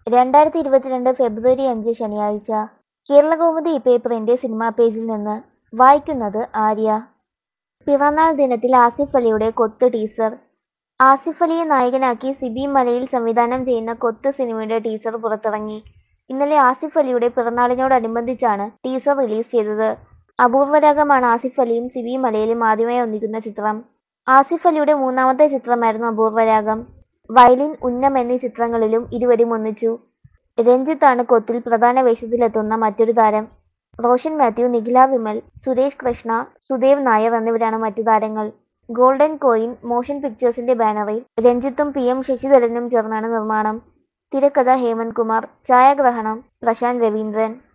രണ്ടായിരത്തി ഇരുപത്തിരണ്ട് ഫെബ്രുവരി അഞ്ച് ശനിയാഴ്ച കേരളകൗമുദി പേപ്പറിന്റെ സിനിമാ പേജിൽ നിന്ന് വായിക്കുന്നത് ആര്യ പിറന്നാൾ ദിനത്തിൽ ആസിഫ് അലിയുടെ കൊത്ത് ടീസർ ആസിഫ് അലിയെ നായകനാക്കി സിബി മലയിൽ സംവിധാനം ചെയ്യുന്ന കൊത്ത് സിനിമയുടെ ടീസർ പുറത്തിറങ്ങി ഇന്നലെ ആസിഫ് അലിയുടെ പിറന്നാളിനോടനുബന്ധിച്ചാണ് ടീസർ റിലീസ് ചെയ്തത് അപൂർവരാഗമാണ് ആസിഫ് അലിയും സിബി മലയിലും ആദ്യമായി ഒന്നിക്കുന്ന ചിത്രം ആസിഫ് അലിയുടെ മൂന്നാമത്തെ ചിത്രമായിരുന്നു അപൂർവരാഗം വയലിൻ ഉന്നം എന്നീ ചിത്രങ്ങളിലും ഇരുവരും ഒന്നിച്ചു രഞ്ജിത്താണ് കൊത്തിൽ പ്രധാന വേഷത്തിലെത്തുന്ന മറ്റൊരു താരം റോഷൻ മാത്യു നിഖില വിമൽ സുരേഷ് കൃഷ്ണ സുദേവ് നായർ എന്നിവരാണ് മറ്റു താരങ്ങൾ ഗോൾഡൻ കോയിൻ മോഷൻ പിക്ചേഴ്സിന്റെ ബാനറിൽ രഞ്ജിത്തും പി എം ശശിധരനും ചേർന്നാണ് നിർമ്മാണം തിരക്കഥ ഹേമന്ത് കുമാർ ഛായാഗ്രഹണം പ്രശാന്ത് രവീന്ദ്രൻ